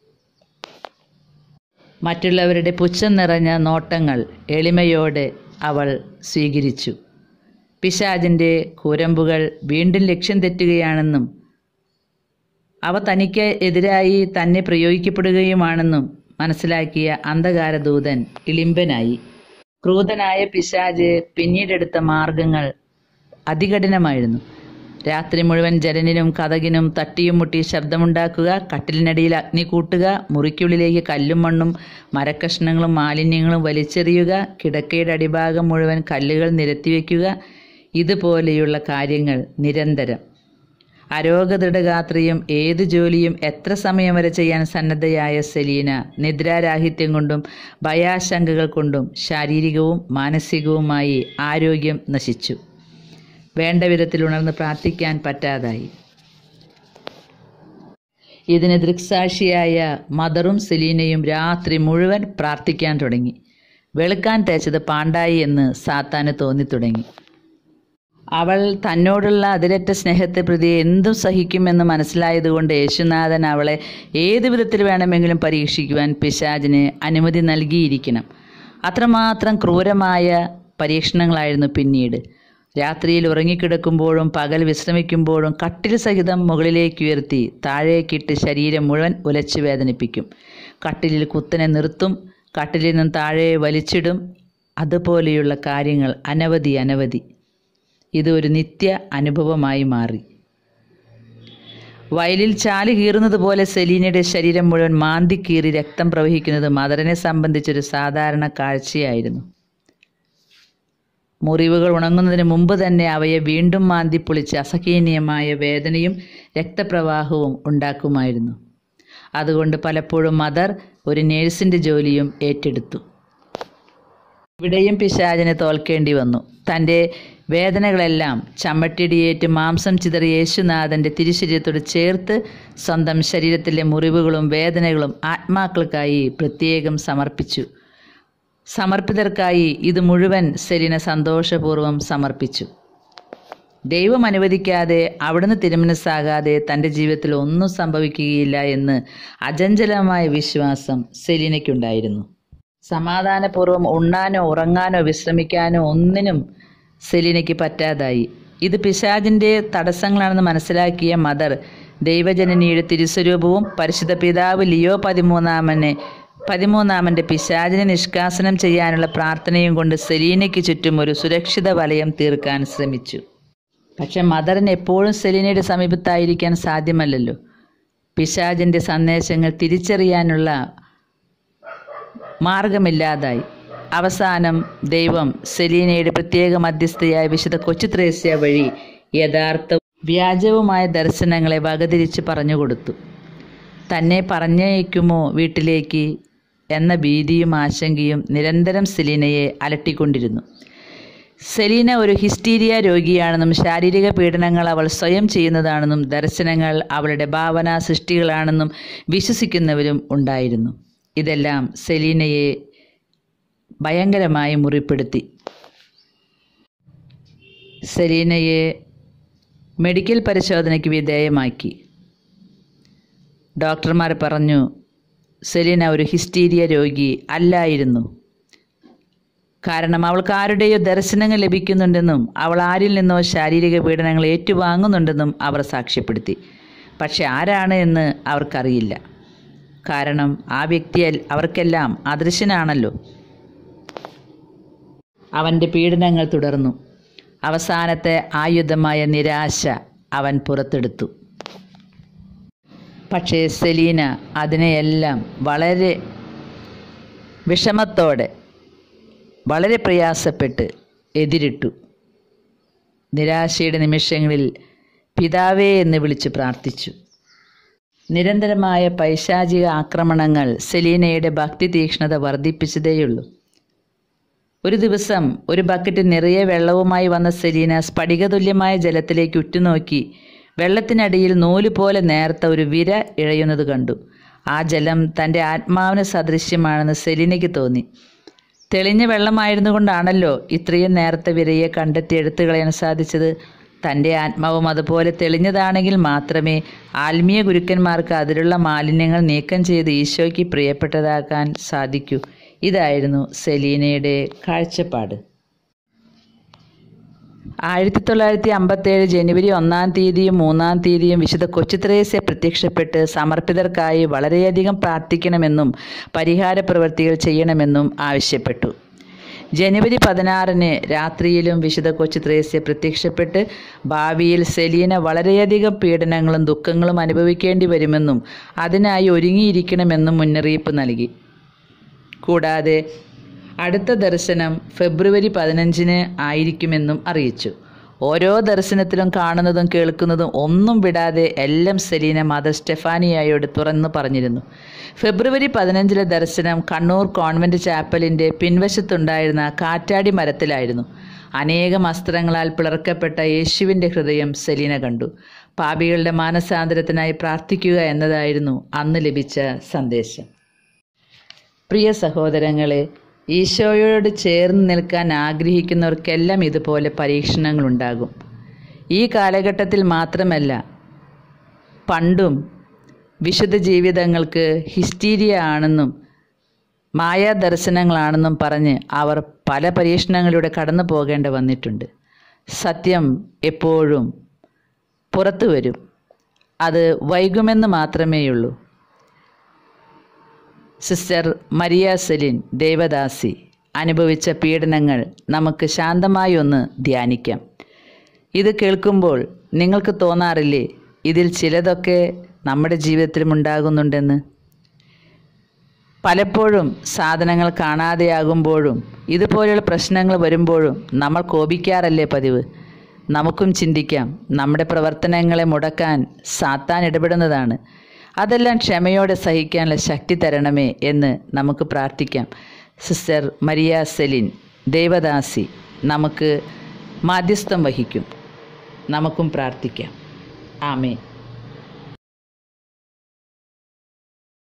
മറ്റുള്ളവരുടെ പുച്ഛം നിറഞ്ഞ നോട്ടങ്ങൾ എളിമയോടെ അവൾ സ്വീകരിച്ചു പിശാചിൻ്റെ കൂരമ്പുകൾ വീണ്ടും ലക്ഷ്യം തെറ്റുകയാണെന്നും അവ തനിക്ക് എതിരായി തന്നെ പ്രയോഗിക്കപ്പെടുകയുമാണെന്നും മനസ്സിലാക്കിയ അന്ധകാരദൂതൻ ഇളിമ്പനായി ക്രൂതനായ പിശാജ് പിന്നീടെടുത്ത മാർഗങ്ങൾ അതികഠിനമായിരുന്നു രാത്രി മുഴുവൻ ജനലിനും കഥകിനും തട്ടിയും മുട്ടി ശബ്ദമുണ്ടാക്കുക കട്ടിലിനടിയിൽ അഗ്നി കൂട്ടുക മുറിക്കുള്ളിലേക്ക് കല്ലും മണ്ണും മരക്കഷ്ണങ്ങളും മാലിന്യങ്ങളും വലിച്ചെറിയുക കിടക്കയുടെ അടിഭാഗം മുഴുവൻ കല്ലുകൾ നിരത്തിവെക്കുക ഇതുപോലെയുള്ള കാര്യങ്ങൾ നിരന്തരം അരോഗദൃഢഗാത്രിയും ഏത് ജോലിയും എത്ര സമയം വരെ ചെയ്യാൻ സന്നദ്ധയായ സെലീന നിദ്രാരാഹിത്യം കൊണ്ടും ഭയാശങ്കകൾ കൊണ്ടും ശാരീരികവും മാനസികവുമായി ആരോഗ്യം നശിച്ചു വേണ്ട വിധത്തിൽ ഉണർന്ന് പ്രാർത്ഥിക്കാൻ പറ്റാതായി ഇതിന് ദൃക്സാക്ഷിയായ മദറും സെലീനയും രാത്രി മുഴുവൻ പ്രാർത്ഥിക്കാൻ തുടങ്ങി വെളുക്കാൻ തേച്ചത് പാണ്ടായി എന്ന് സാത്താന് തോന്നി തുടങ്ങി അവൾ തന്നോടുള്ള അതിരറ്റ സ്നേഹത്തെ പ്രതി എന്തും സഹിക്കുമെന്ന് മനസ്സിലായതുകൊണ്ട് യേശുനാഥൻ അവളെ ഏതു വിധത്തിൽ വേണമെങ്കിലും പരീക്ഷിക്കുവാൻ പിശാചിന് അനുമതി നൽകിയിരിക്കണം അത്രമാത്രം ക്രൂരമായ പരീക്ഷണങ്ങളായിരുന്നു പിന്നീട് രാത്രിയിൽ ഉറങ്ങിക്കിടക്കുമ്പോഴും പകൽ വിശ്രമിക്കുമ്പോഴും കട്ടിൽ സഹിതം മുകളിലേക്ക് ഉയർത്തി താഴേക്കിട്ട് ശരീരം മുഴുവൻ ഉലച്ചു വേദനിപ്പിക്കും കട്ടിലിൽ കുത്തനെ നിർത്തും കട്ടിലിൽ നിന്നും താഴെ വലിച്ചിടും അതുപോലെയുള്ള കാര്യങ്ങൾ അനവധി അനവധി ഇത് ഒരു നിത്യ അനുഭവമായി മാറി വയലിൽ ചാല് കീറുന്നത് പോലെ സെലീനയുടെ ശരീരം മുഴുവൻ മാന്തി കീറി രക്തം പ്രവഹിക്കുന്നത് മദറിനെ സംബന്ധിച്ചൊരു സാധാരണ കാഴ്ചയായിരുന്നു മുറിവുകൾ ഉണങ്ങുന്നതിന് മുമ്പ് തന്നെ അവയെ വീണ്ടും മാന്തി പൊളിച്ച് അസഹനീയമായ വേദനയും രക്തപ്രവാഹവും ഉണ്ടാക്കുമായിരുന്നു അതുകൊണ്ട് പലപ്പോഴും മദർ ഒരു നേഴ്സിൻ്റെ ജോലിയും ഏറ്റെടുത്തു ഇവിടെയും പിശാചിനെ തോൽക്കേണ്ടി വന്നു തൻ്റെ വേദനകളെല്ലാം ചമ്മട്ടിടിയേറ്റ് മാംസം ചിതറിയ യേശുനാഥൻ്റെ തിരുശരീരത്തോട് ചേർത്ത് സ്വന്തം ശരീരത്തിലെ മുറിവുകളും വേദനകളും ആത്മാക്കൾക്കായി പ്രത്യേകം സമർപ്പിച്ചു സമർപ്പിതർക്കായി ഇത് മുഴുവൻ സെലിന സന്തോഷപൂർവ്വം സമർപ്പിച്ചു ദൈവം അനുവദിക്കാതെ അവിടുന്ന് തിരുമനസ്സാകാതെ തൻ്റെ ജീവിതത്തിൽ ഒന്നും സംഭവിക്കുകയില്ല എന്ന് അചഞ്ചലമായ വിശ്വാസം സെലിനയ്ക്കുണ്ടായിരുന്നു സമാധാനപൂർവ്വം ഉണ്ണാനോ ഉറങ്ങാനോ വിശ്രമിക്കാനോ ഒന്നിനും സെലീനയ്ക്ക് പറ്റാതായി ഇത് പിശാജിൻ്റെ തടസ്സങ്ങളാണെന്ന് മനസ്സിലാക്കിയ മദർ ദൈവജനനിയുടെ തിരുസ്വരൂപവും പരിശുദ്ധ പിതാവ് ലിയോ പതിമൂന്നാമനെ പതിമൂന്നാമൻ്റെ പിശാചിനെ നിഷ്കാസനം ചെയ്യാനുള്ള പ്രാർത്ഥനയും കൊണ്ട് സെലീനയ്ക്ക് ചുറ്റും ഒരു സുരക്ഷിത വലയം തീർക്കാൻ ശ്രമിച്ചു പക്ഷെ മദറിന് എപ്പോഴും സെലീനയുടെ സമീപത്തായിരിക്കാൻ സാധ്യമല്ലല്ലോ പിശാചിൻ്റെ സന്ദേശങ്ങൾ തിരിച്ചറിയാനുള്ള മാർഗമില്ലാതായി അവസാനം ദൈവം സെലീനയുടെ പ്രത്യേക മധ്യസ്ഥയായ വിശുദ്ധ കൊച്ചു ത്രേസ്യ വഴി യഥാർത്ഥ വ്യാജവുമായ ദർശനങ്ങളെ വകതിരിച്ച് പറഞ്ഞുകൊടുത്തു തന്നെ പറഞ്ഞയക്കുമോ വീട്ടിലേക്ക് എന്ന ഭീതിയും ആശങ്കയും നിരന്തരം സെലീനയെ അലട്ടിക്കൊണ്ടിരുന്നു സെലീന ഒരു ഹിസ്റ്റീരിയ രോഗിയാണെന്നും ശാരീരിക പീഡനങ്ങൾ അവൾ സ്വയം ചെയ്യുന്നതാണെന്നും ദർശനങ്ങൾ അവളുടെ ഭാവന സൃഷ്ടികളാണെന്നും വിശ്വസിക്കുന്നവരും ഉണ്ടായിരുന്നു ഇതെല്ലാം സെലീനയെ ഭയങ്കരമായി മുറിപ്പെടുത്തി സെലീനയെ മെഡിക്കൽ പരിശോധനയ്ക്ക് വിധേയമാക്കി ഡോക്ടർമാർ പറഞ്ഞു സെലീന ഒരു ഹിസ്റ്റീരിയ രോഗി അല്ലായിരുന്നു കാരണം അവൾക്ക് ആരുടെയോ ദർശനങ്ങൾ ലഭിക്കുന്നുണ്ടെന്നും അവൾ ആരിൽ നിന്നോ ശാരീരിക പീഡനങ്ങൾ ഏറ്റുവാങ്ങുന്നുണ്ടെന്നും അവർ സാക്ഷ്യപ്പെടുത്തി പക്ഷെ ആരാണ് എന്ന് അവർക്കറിയില്ല കാരണം ആ വ്യക്തി അവർക്കെല്ലാം അദൃശ്യനാണല്ലോ അവൻ്റെ പീഡനങ്ങൾ തുടർന്നു അവസാനത്തെ ആയുധമായ നിരാശ അവൻ പുറത്തെടുത്തു പക്ഷേ സെലീന അതിനെയെല്ലാം വളരെ വിഷമത്തോടെ വളരെ പ്രയാസപ്പെട്ട് എതിരിട്ടു നിരാശയുടെ നിമിഷങ്ങളിൽ പിതാവേ എന്ന് വിളിച്ച് പ്രാർത്ഥിച്ചു നിരന്തരമായ പൈശാചിക ആക്രമണങ്ങൾ സെലീനയുടെ ഭക്തി തീക്ഷ്ണത വർദ്ധിപ്പിച്ചതേയുള്ളൂ ഒരു ദിവസം ഒരു ബക്കറ്റ് നിറയെ വെള്ളവുമായി വന്ന സെലീന സ്ഫടികതുല്യമായ ജലത്തിലേക്ക് ഉറ്റുനോക്കി വെള്ളത്തിനടിയിൽ നൂല് പോലെ നേർത്ത ഒരു വിര ഇഴയുന്നത് കണ്ടു ആ ജലം തൻ്റെ ആത്മാവിന് സദൃശ്യമാണെന്ന് സെലീനയ്ക്ക് തോന്നി തെളിഞ്ഞ വെള്ളമായിരുന്നു കൊണ്ടാണല്ലോ ഇത്രയും നേരത്തെ വിരയെ കണ്ടെത്തി എടുത്തു കളയാൻ സാധിച്ചത് തൻ്റെ ആത്മാവും അതുപോലെ തെളിഞ്ഞതാണെങ്കിൽ മാത്രമേ ആത്മീയ ഗുരുക്കന്മാർക്ക് അതിലുള്ള മാലിന്യങ്ങൾ നീക്കം ചെയ്ത് ഈശോയ്ക്ക് പ്രിയപ്പെട്ടതാക്കാൻ സാധിക്കൂ ഇതായിരുന്നു സെലീനയുടെ കാഴ്ചപ്പാട് ആയിരത്തി തൊള്ളായിരത്തി അമ്പത്തേഴ് ജനുവരി ഒന്നാം തീയതിയും മൂന്നാം തീയതിയും വിശുദ്ധ കൊച്ചുത്രേസ്യ പ്രത്യക്ഷപ്പെട്ട് സമർപ്പിതർക്കായി വളരെയധികം പ്രാർത്ഥിക്കണമെന്നും പരിഹാര പ്രവൃത്തികൾ ചെയ്യണമെന്നും ആവശ്യപ്പെട്ടു ജനുവരി പതിനാറിന് രാത്രിയിലും വിശുദ്ധ കൊച്ചു ത്രേസ്യ പ്രത്യക്ഷപ്പെട്ട് ഭാവിയിൽ സെലീന വളരെയധികം പീഡനങ്ങളും ദുഃഖങ്ങളും അനുഭവിക്കേണ്ടി വരുമെന്നും അതിനായി ഒരുങ്ങിയിരിക്കണമെന്നും മുന്നറിയിപ്പ് നൽകി കൂടാതെ അടുത്ത ദർശനം ഫെബ്രുവരി പതിനഞ്ചിന് ആയിരിക്കുമെന്നും അറിയിച്ചു ഓരോ ദർശനത്തിലും കാണുന്നതും കേൾക്കുന്നതും ഒന്നും വിടാതെ എല്ലാം സെലീന മദർ സ്റ്റെഫാനിയായോട് തുറന്നു പറഞ്ഞിരുന്നു ഫെബ്രുവരി പതിനഞ്ചിലെ ദർശനം കണ്ണൂർ കോൺവെൻറ്റ് ചാപ്പലിൻ്റെ പിൻവശത്തുണ്ടായിരുന്ന കാറ്റാടി മരത്തിലായിരുന്നു അനേകം അസ്ത്രങ്ങളാൽ പിളർക്കപ്പെട്ട യേശുവിൻ്റെ ഹൃദയം സെലീന കണ്ടു പാപികളുടെ മാനസാന്തരത്തിനായി പ്രാർത്ഥിക്കുക എന്നതായിരുന്നു അന്ന് ലഭിച്ച സന്ദേശം പ്രിയ സഹോദരങ്ങളെ ഈശോയോട് ചേർന്ന് നിൽക്കാൻ ആഗ്രഹിക്കുന്നവർക്കെല്ലാം ഇതുപോലെ പരീക്ഷണങ്ങളുണ്ടാകും ഈ കാലഘട്ടത്തിൽ മാത്രമല്ല പണ്ടും വിശുദ്ധ ജീവിതങ്ങൾക്ക് ഹിസ്റ്റീരിയ ആണെന്നും മായാദർശനങ്ങളാണെന്നും പറഞ്ഞ് അവർ പല പരീക്ഷണങ്ങളിലൂടെ കടന്നു പോകേണ്ട വന്നിട്ടുണ്ട് സത്യം എപ്പോഴും പുറത്തു വരും അത് വൈകുമെന്ന് മാത്രമേയുള്ളൂ സിസ്റ്റർ മരിയ സെലിൻ ദേവദാസി അനുഭവിച്ച പീഡനങ്ങൾ നമുക്ക് ശാന്തമായി ഒന്ന് ധ്യാനിക്കാം ഇത് കേൾക്കുമ്പോൾ നിങ്ങൾക്ക് തോന്നാറില്ലേ ഇതിൽ ചിലതൊക്കെ നമ്മുടെ ജീവിതത്തിലും ഉണ്ടാകുന്നുണ്ടെന്ന് പലപ്പോഴും സാധനങ്ങൾ കാണാതെയാകുമ്പോഴും ഇതുപോലെയുള്ള പ്രശ്നങ്ങൾ വരുമ്പോഴും നമ്മൾ കോപിക്കാറല്ലേ പതിവ് നമുക്കും ചിന്തിക്കാം നമ്മുടെ പ്രവർത്തനങ്ങളെ മുടക്കാൻ സാത്താൻ ഇടപെടുന്നതാണ് അതെല്ലാം ക്ഷമയോടെ സഹിക്കാനുള്ള ശക്തി തരണമേ എന്ന് നമുക്ക് പ്രാർത്ഥിക്കാം സിസ്റ്റർ മരിയ സെലിൻ ദേവദാസി നമുക്ക് മാധ്യസ്ഥം വഹിക്കും നമുക്കും പ്രാർത്ഥിക്കാം ആമേ